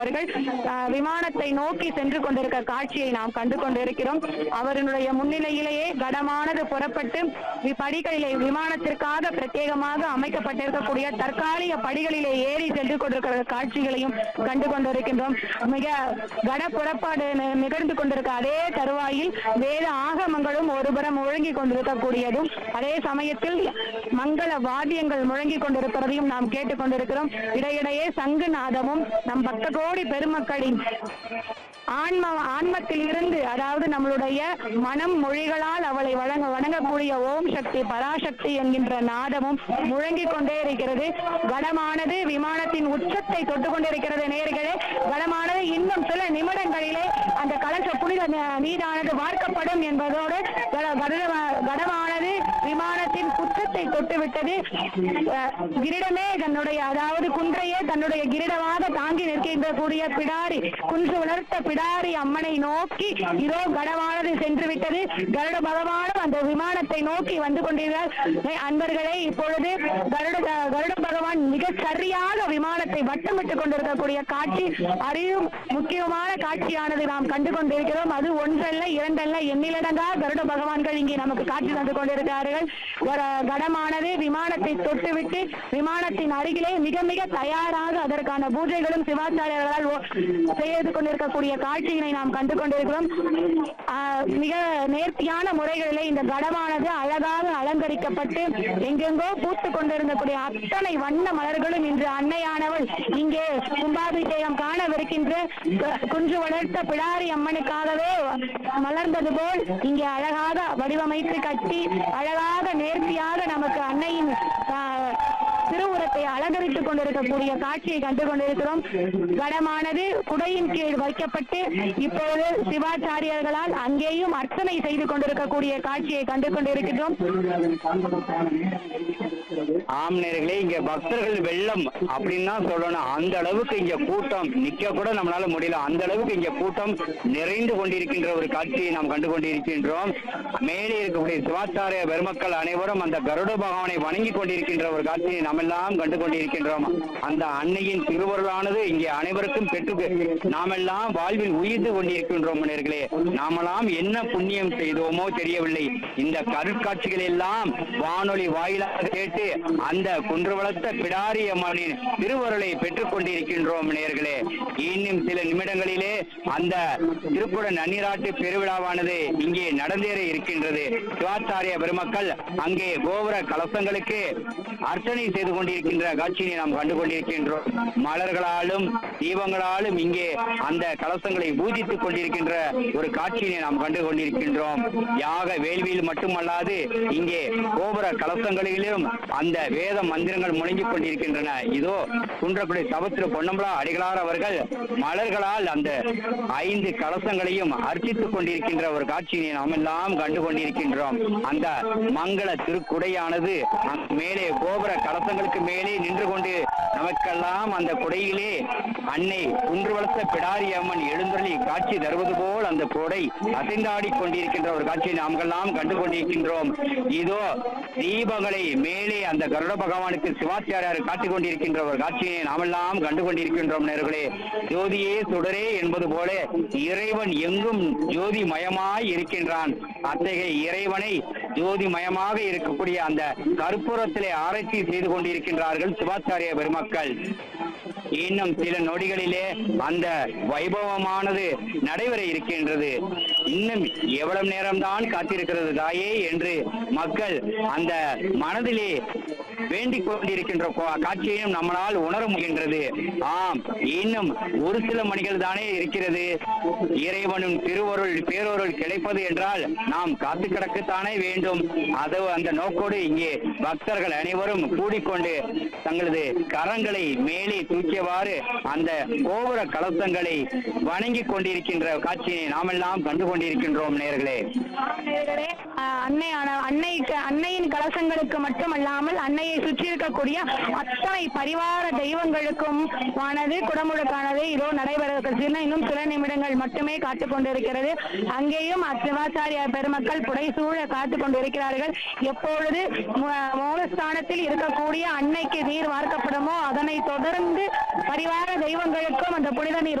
அவர்கள் அஹ், விமானத்தை நோக்கி சென்று கொண்டிருக்க காட்சியை நாம் கண்டு கொண்டிருக்கிறோம் அவர்களுடைய முன்னிலையிலேயே கடமானது புறப்பட்டு வி- படிகளிலே விமானத்திற்காக பிரத்யேகமாக அமைக்கப்பட்டிருக்கக்கூடிய தற்காலிக படிகளிலே ஏறி சென்று கொண்டிருக்கிற காட்சிகளையும் கண்டு கொண்டிருக்கின்றோம் மிக கட புறப்பாடு நி- நிகழ்ந்து கொண்டிருக்க அதே தருவாயில் வேத ஆகமங்களும் ஒருபுறம் முழங்கி கொண்டிருக்கக்கூடியதும் அதே சமயத்தில் மங்கள வாத்தியங்கள் முழங்கி கொண்டிருப்பதையும் நாம் கேட்டுக் கொண்டிருக்கிறோம் இடையிடையே சங்கு நாதமும் நம் பக்த கோடி பெருமக்களின் ஆன்ம ஆன்மத்தில் இருந்து அதாவது நம்மளுடைய மனம் மொழிகளால் அவளை வழங்க வணங்கக்கூடிய ஓம் சக்தி பராசக்தி என்கின்ற நாதமும் முழங்கிக் கொண்டே இருக்கிறது கனமானது விமானத்தின் உச்சத்தை தொட்டு கொண்டிருக்கிறது நேர்களே கனமானது இன்னும் சில நிமிடங்களிலே அந்த கலச புனித ந- நீரானது வார்க்கப்படும் என்பதோடு கட- கருட- கடமானது விமானத்தின் உச்சத்தை தொட்டு விட்டது அஹ், கிரீடமே தன்னுடைய அதாவது குன்றையே தன்னுடைய கிரீடமாக தாங்கி நிற்கின்ற கூடிய பிடாரி குன்று உணர்த்த பிடாரி அம்மனை நோக்கி இதோ கடமானது சென்று விட்டது கருட பகவானும் அந்த விமானத்தை நோக்கி வந்து கொண்டிருந்தார் ஏ, அன்பர்களே இப்பொழுது கருட கருட பகவான் மிக சரியாக விமானத்தை வட்டமிட்டுக் கொண்டிருக்கக்கூடிய காட்சி அறியும் முக்கியமான காட்சியானது நாம் கண்டு கொண்டிருக்கிறோம் அது ஒன்றல்ல இரண்டல்ல எண்ணிலடங்கா கருட பகவான்கள் இங்கே நமக்கு காட்சி தந்து கொண்டிருக்கிறார்கள் ஒரு கடமானது விமானத்தை தொட்டுவிட்டு விமானத்தின் அருகிலே மிக மிக தயாராக அதற்கான பூஜைகளும் சிவாச்சாரியர்களால் ஓ- செய்து கொண்டிருக்கக்கூடிய காட்சியினை நாம் கண்டு கொண்டிருக்கிறோம் ஆஹ், மிக நேர்த்தியான முறைகளிலே இந்த கடமானது அழகாக அலங்கரிக்கப்பட்டு எங்கெங்கோ பூத்து கொண்டிருந்தக்கூடிய அத்தனை வண்ண மலர்களும் இன்று அன்னையானவள் இங்கே கும்பாபிஷேகம் காணவிருக்கின்ற கு- குன்று வளர்த்த பிடாரி அம்மனுக்காகவே மலர்ந்தது போல் இங்கே அழகாக வடிவமைத்து கட்டி அழகாக நேர்த்தியாக நமக்கு அன்னையின் ஆஹ், திருவுரத்தை அலங்கரித்துக் கொண்டிருக்கக்கூடிய காட்சியை கண்டு கொண்டிருக்கிறோம் கடமானது குடையின் கீழ் வைக்கப்பட்டு இப்போது சிவாச்சாரியர்களால் அங்கேயும் அர்ச்சனை செய்து கொண்டிருக்கக்கூடிய காட்சியை கண்டு கொண்டிருக்கிறோம் ஆம் நேர்களே இங்க பக்தர்கள் வெள்ளம் அப்படின்னு தான் சொல்லணும் அந்த அளவுக்கு இங்க கூட்டம் நிக்க கூட நம்மளால முடியல அந்த அளவுக்கு இங்க கூட்டம் நிறைந்து கொண்டிருக்கின்ற ஒரு காட்சியை நாம் கண்டு கொண்டிருக்கின்றோம் மேலே இருக்கக்கூடிய சிவாச்சாரிய பெருமக்கள் அனைவரும் அந்த கருட பகவானை வணங்கி கொண்டிருக்கின்ற ஒரு காட்சியை நாம் எல்லாம் கண்டு கொண்டிருக்கின்றோம் அந்த அன்னையின் திருவருளானது இங்கே அனைவருக்கும் பெற்று நாமெல்லாம் வாழ்வில் உயிர்ந்து கொண்டிருக்கின்றோம் நேர்களே நாமெல்லாம் என்ன புண்ணியம் செய்தோமோ தெரியவில்லை இந்த கருட்காட்சிகள் எல்லாம் வானொலி வாயிலாக கேட்டு அந்த குன்று வளர்த்த பிடாரி அம்மனின் திருவருளை பெற்றுக் கொண்டிருக்கின்றோம் நேர்களே இன்னும் சில நிமிடங்களிலே அந்த திருக்குட நன்னீராட்டு பெருவிழாவானது இங்கே நடந்தேற இருக்கின்றது சிவாச்சாரிய பெருமக்கள் அங்கே கோபுர கலசங்களுக்கு அர்ச்சனை செய்து கொண்டிருக்கின்ற காட்சியை நாம் கண்டு கொண்டிருக்கின்றோம் மலர்களாலும் தீபங்களாலும் இங்கே அந்த கலசங்களை பூஜித்துக் கொண்டிருக்கின்ற ஒரு காட்சியை நாம் கண்டு கொண்டிருக்கின்றோம் யாக வேள்வியில் மட்டுமல்லாது இங்கே கோபுர கலசங்களிலும் அந்த வேத மந்திரங்கள் முழங்கிக் கொண்டிருக்கின்றன இதோ குன்றக்குடி சபத்திர பொன்னம்பலா அடிகளார் அவர்கள் மலர்களால் அந்த ஐந்து கலசங்களையும் அர்ச்சித்துக் கொண்டிருக்கின்ற ஒரு காட்சியை நாம் எல்லாம் கண்டு கொண்டிருக்கின்றோம் அந்த மங்கள திருக்குடையானது அங்கு மேலே கோபுர கலசங்களுக்கு மேலே நின்று கொண்டு நமக்கெல்லாம் அந்த குடையிலே அன்னை குன்று வளர்த்த பிடாரி அம்மன் எழுந்தருளி காட்சி தருவது போல் அந்த கொடை அசைந்தாடி கொண்டிருக்கின்ற ஒரு காட்சியை நாமெல்லாம் கண்டு கொண்டிருக்கின்றோம் இதோ தீபங்களை மேலே அந்த கருட பகவானுக்கு சிவாச்சாரியார் காட்டிக் கொண்டிருக்கின்ற ஒரு காட்சியை நாமெல்லாம் கண்டு கொண்டிருக்கின்றோம் நேர்களே ஜோதியே சுடரே என்பது போல இறைவன் எங்கும் ஜோதி மயமாய் இருக்கின்றான் அத்தகைய இறைவனை ஜோதி மயமாக இருக்கக்கூடிய அந்த கற்பூரத்திலே ஆராய்ச்சி செய்து கொண்டிருக்கின்றார்கள் சிவாச்சாரிய பெருமக்கள் இன்னும் சில நொடிகளிலே அந்த வைபவமானது நடைபெற இருக்கின்றது இன்னும் எவ்வளவு நேரம்தான் காத்திருக்கிறது தாயே என்று மக்கள் அந்த மனதிலே வேண்டிக் கொண்டிருக்கின்ற கோ- காட்சியையும் நம்மளால் உணர முடிகின்றது ஆம் இன்னும் ஒரு சில மணிகள் தானே இருக்கிறது இறைவனும் திருவருள் பேரொருள் கிடைப்பது என்றால் நாம் காத்து கிடக்கத்தானே வேண்டும் அது அந்த நோக்கோடு இங்கே பக்தர்கள் அனைவரும் கூடிக்கொண்டு தங்களது கரங்களை மேலே தூக்கியவாறு அந்த கோபுர கலசங்களை வணங்கிக் கொண்டிருக்கின்ற காட்சியை நாமெல்லாம் கண்டு கொண்டிருக்கின்றோம் நேர்களே நேயர்களே, ஆஹ், அன்னையான அன்னைக்கு அன்னையின் கலசங்களுக்கு மட்டுமல்லாமல் அன்னையை சுற்றி இருக்கக்கூடிய அத்தனை பரிவார தெய்வங்களுக்கும் ஆனது குடமுழுக்கானது இதோ நடைபெறுவதற்கு இன்னும் சில நிமிடங்கள் மட்டுமே காத்துக் கொண்டிருக்கிறது அங்கேயும் சிவாச்சாரியார் பெருமக்கள் புடைசூழ காத்துக் கொண்டிருக்கிறார்கள் எப்பொழுது மு- மூலஸ்தானத்தில் இருக்கக்கூடிய அன்னைக்கு நீர் வார்க்கப்படுமோ அதனை தொடர்ந்து பரிவார தெய்வங்களுக்கும் அந்த புனித நீர்